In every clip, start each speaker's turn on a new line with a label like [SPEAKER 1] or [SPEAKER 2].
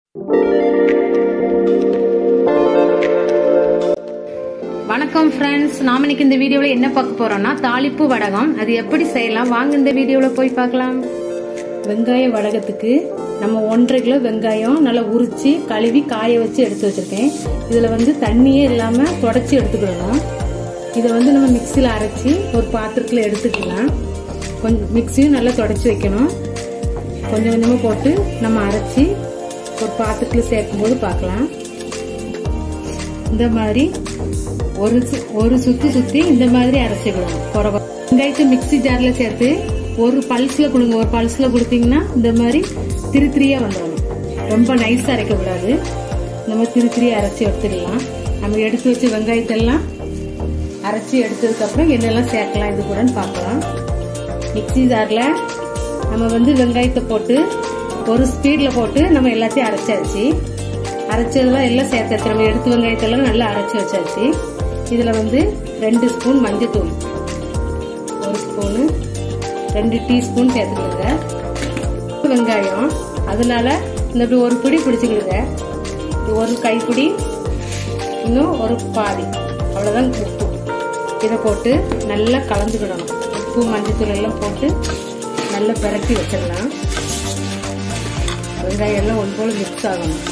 [SPEAKER 1] வணக்கம் ஃப்ரெண்ட்ஸ் நாம இன்னைக்கு இந்த வீடியோவில் என்ன பார்க்க போறோம்னா தாளிப்பு வடகம் அது எப்படி செய்யலாம் வாங்க இந்த வீடியோவில் போய் பார்க்கலாம் வெங்காய வடகத்துக்கு நம்ம ஒன்றரை கிலோ வெங்காயம் நல்லா உரிச்சு கழுவி காய வச்சு எடுத்து வச்சிருக்கேன் இதில் வந்து தண்ணியே இல்லாமல் தொடச்சி எடுத்துக்கிடணும் இதை வந்து நம்ம மிக்சியில் அரைச்சி ஒரு பாத்திரத்தில் எடுத்துக்கலாம் கொஞ்சம் மிக்சியும் நல்லா தொடச்சி வைக்கணும் கொஞ்சம் கொஞ்சமாக போட்டு நம்ம அரைச்சி ஒரு பாத்திரத்தில் சேர்க்கும்போது பார்க்கலாம் இந்த மாதிரி ஒரு சு- ஒரு சுத்தி சுத்தி இந்த மாதிரி அரைச்சிக்கலாம் குறை வெங்காயத்தை மிக்ஸி ஜார்ல சேர்த்து ஒரு பல்ஸ்ல கொடுங்க ஒரு பல்ஸ்ல கொடுத்தீங்கன்னா இந்த மாதிரி திரி திரியா வந்துடும் ரொம்ப நைஸா அரைக்க கூடாது இந்த மாதிரி திரி திரியா அரைச்சி எடுத்துடலாம் நம்ம எடுத்து வச்ச வெங்காயத்தெல்லாம் அரைச்சி எடுத்ததுக்கு அப்புறம் என்னெல்லாம் சேர்க்கலாம் இது கூடன்னு பார்க்கலாம் மிக்ஸி ஜார்ல நம்ம வந்து வெங்காயத்தை போட்டு ஒரு ஸ்பீட்ல போட்டு நம்ம எல்லாத்தையும் அரைச்சாச்சு அரைச்சதெல்லாம் எல்லாம் சேர்த்தாச்சு நம்ம எடுத்து வெங்காயத்தெல்லாம் நல்லா அரைச்சி வச்சாச்சு இதுல வந்து ரெண்டு ஸ்பூன் மஞ்சத்தூள் ஒரு ஸ்பூனு ரெண்டு டீஸ்பூன் சேர்த்துக்கிடுங்க வெங்காயம் அதனால இந்த இப்படி ஒரு பிடி பிடிச்சிக்கிடுங்க இது ஒரு கைப்பிடி இன்னும் ஒரு பாதி அவ்வளவுதான் உப்பு இதை போட்டு நல்லா கலந்துக்கிடணும் உப்பு மஞ்சத்தூள் எல்லாம் போட்டு நல்லா பிரட்டி வச்சிடலாம் வெங்காயம் எல்லாம் ஒன்று போல மிக்ஸ் ஆகணும்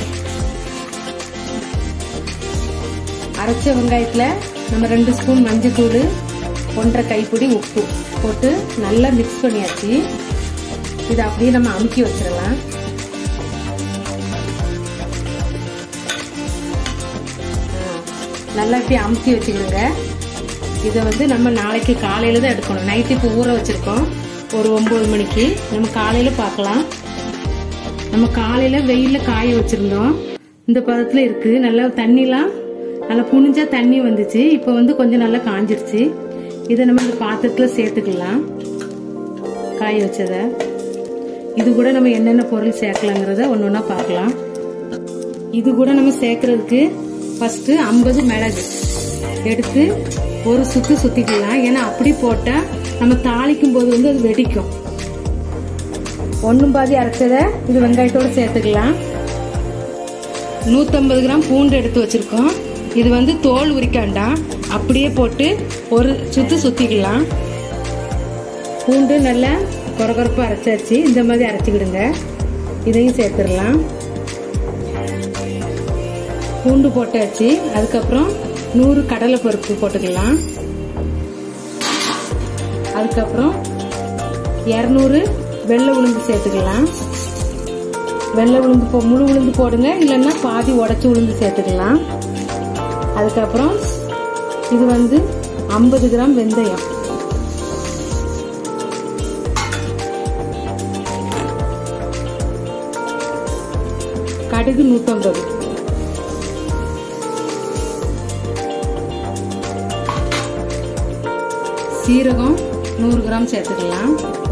[SPEAKER 1] அரைச்ச வெங்காயத்துல நம்ம ரெண்டு ஸ்பூன் மஞ்சத்தூள் ஒன்றரை கைப்பிடி உப்பு போட்டு நல்லா மிக்ஸ் பண்ணியாச்சு இதை அப்படியே நம்ம அமுக்கி வச்சிடலாம் ஆ, நல்லா இப்படி அமுக்கி வச்சுக்கிடுங்க இதை வந்து நம்ம நாளைக்கு காலையில தான் எடுக்கணும் நைட்டு இப்போ ஊற வச்சிருக்கோம் ஒரு ஒன்பது மணிக்கு நம்ம காலையில பார்க்கலாம் நம்ம காலையில வெயில்ல காய வச்சிருந்தோம் இந்த பதத்துல இருக்கு நல்லா தண்ணிலாம் நல்லா புனிஞ்சா தண்ணி வந்துச்சு இப்போ வந்து கொஞ்சம் நல்லா காஞ்சிருச்சு இதை நம்ம இந்த பாத்திரத்துல சேர்த்துக்கலாம் காய வச்சத இது கூட நம்ம என்னென்ன பொருள் சேர்க்கலாங்கிறத ஒன்று ஒன்றா பார்க்கலாம் இது கூட நம்ம சேர்க்கறதுக்கு ஃபர்ஸ்ட் ஐம்பது மிளகு எடுத்து ஒரு சுத்து சுத்திக்கலாம் ஏன்னா அப்படி போட்டா நம்ம தாளிக்கும் போது வந்து அது வெடிக்கும் ஒன்றும் பாதி அரைச்சதை இது வெங்காயத்தோட சேர்த்துக்கலாம் நூற்றம்பது கிராம் பூண்டு எடுத்து வச்சிருக்கோம் இது வந்து தோல் உரிக்காண்டாம் அப்படியே போட்டு ஒரு சுத்து சுத்திக்கலாம் பூண்டு நல்லா கொரகொரப்பா அரைச்சாச்சு இந்த மாதிரி அரைச்சிக்கிடுங்க இதையும் சேர்த்துடலாம் பூண்டு போட்டாச்சு அதுக்கப்புறம் நூறு கடலை பருப்பு போட்டுக்கலாம் அதுக்கப்புறம் இரநூறு வெள்ளை உளுந்து சேர்த்துக்கலாம் வெள்ளை உளுந்து போ முழு உளுந்து போடுங்க இல்லைன்னா பாதி உடச்சி உளுந்து சேர்த்துக்கலாம் அதுக்கப்புறம் இது வந்து ஐம்பது கிராம் வெந்தயம் கடுகு நூற்றம்பது சீரகம் நூறு கிராம் சேர்த்துக்கலாம்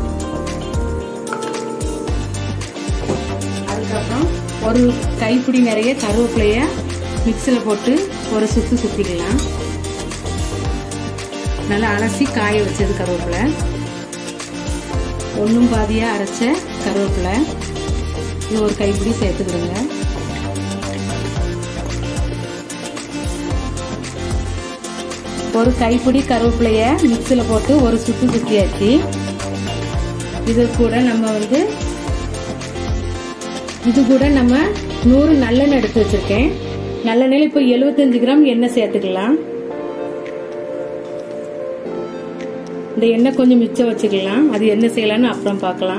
[SPEAKER 1] அதுக்கப்புறம் ஒரு கைப்பிடி நிறைய கருவேப்பிலைய மிக்சியில் போட்டு ஒரு சுத்து சுத்திக்கலாம் நல்லா அலசி காய வச்சது கருவேப்பிலை ஒன்றும் பாதியாக அரைச்ச கருவேப்பிலை இது ஒரு கைப்பிடி சேர்த்துக்கிடுங்க ஒரு கைப்பிடி கருவேப்பிலைய மிக்சியில் போட்டு ஒரு சுத்து சுத்தியாச்சு இது கூட நம்ம வந்து இது கூட நம்ம நூறு நல்லெண்ணெய் எடுத்து வச்சிருக்கேன் நல்லெண்ணெயில் இப்போ 75 கிராம் எண்ணெய் சேர்த்துக்கலாம் இந்த எண்ணெய் கொஞ்சம் மிச்சம் வச்சுக்கலாம் அது என்ன செய்யலாம்னு அப்புறம் பார்க்கலாம்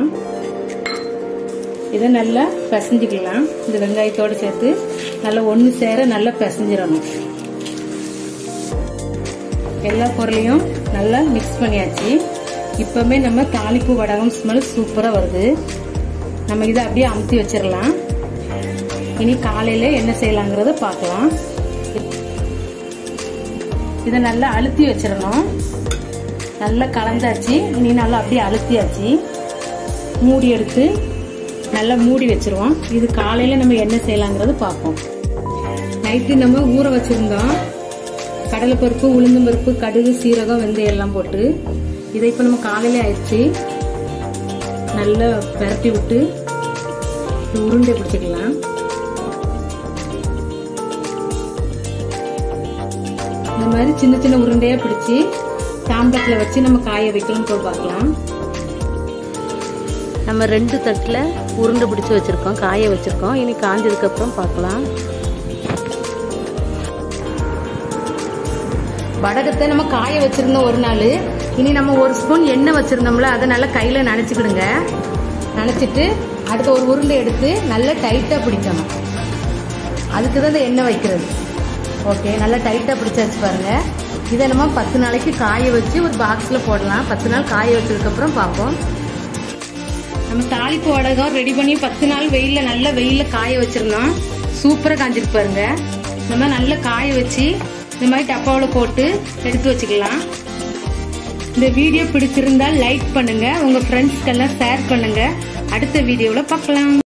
[SPEAKER 1] இதை நல்லா பிசைஞ்சுக்கலாம் இந்த வெங்காயத்தோடு சேர்த்து நல்லா ஒன்று சேர நல்லா பிசைஞ்சிடணும் எல்லா பொருளையும் நல்லா மிக்ஸ் பண்ணியாச்சு இப்பவுமே நம்ம தாளிப்பு வடகம் ஸ்மெல் சூப்பராக வருது நம்ம இதை அப்படியே அமுத்தி வச்சிடலாம் இனி காலையில என்ன செய்யலாங்கிறத பார்க்கலாம் இதை நல்லா அழுத்தி வச்சிடணும் நல்லா கலந்தாச்சு இனி நல்லா அப்படியே அழுத்தியாச்சு மூடி எடுத்து நல்லா மூடி வச்சிருவோம் இது காலையில நம்ம என்ன செய்யலாங்கிறது பார்ப்போம் நைட்டு நம்ம ஊற வச்சிருந்தோம் கடலைப்பருப்பு உளுந்தம் பருப்பு கடுகு சீரகம் வெந்தயம் எல்லாம் போட்டு இதை இப்போ நம்ம காலையில ஆயிடுச்சு நல்லா பெரட்டி விட்டு இது உருண்டை பிடிச்சிக்கலாம் இந்த மாதிரி சின்ன சின்ன உருண்டையா பிடிச்சி தாம்பத்தில் வச்சு நம்ம காய வைக்கலாம் போய் பார்க்கலாம்
[SPEAKER 2] நம்ம ரெண்டு தட்டில் உருண்டை பிடிச்சி வச்சுருக்கோம் காய வச்சுருக்கோம் இனி காஞ்சதுக்கப்புறம் பார்க்கலாம்
[SPEAKER 1] வடகத்தை நம்ம காய வச்சிருந்தோம் ஒரு நாள் இனி நம்ம ஒரு ஸ்பூன் எண்ணெய் வச்சிருந்தோம்ல அதை நல்லா கையில நனைச்சுக்கிடுங்க நனைச்சிட்டு அடுத்த ஒரு உருண்டை எடுத்து நல்லா டைட்டா பிடிக்கணும் அதுக்கு தான் இந்த எண்ணெய் வைக்கிறது ஓகே நல்லா டைட்டா பிடிச்சாச்சு பாருங்க இதை நம்ம பத்து நாளைக்கு காய வச்சு ஒரு பாக்ஸ்ல போடலாம் பத்து நாள் காய வச்சதுக்கப்புறம் பார்ப்போம் நம்ம தாளிப்பு வடகம் ரெடி பண்ணி பத்து நாள் வெயில்ல நல்ல வெயில்ல காய வச்சிருந்தோம் சூப்பரா காஞ்சிருக்கு பாருங்க நம்ம நல்லா காய வச்சு இந்த மாதிரி டப்பாவில் போட்டு எடுத்து வச்சுக்கலாம் இந்த வீடியோ பிடிச்சிருந்தா லைக் பண்ணுங்க உங்க ஃப்ரெண்ட்ஸ்க்கெல்லாம் ஷேர் பண்ணுங்க அடுத்த வீடியோவில் பார்க்கலாம்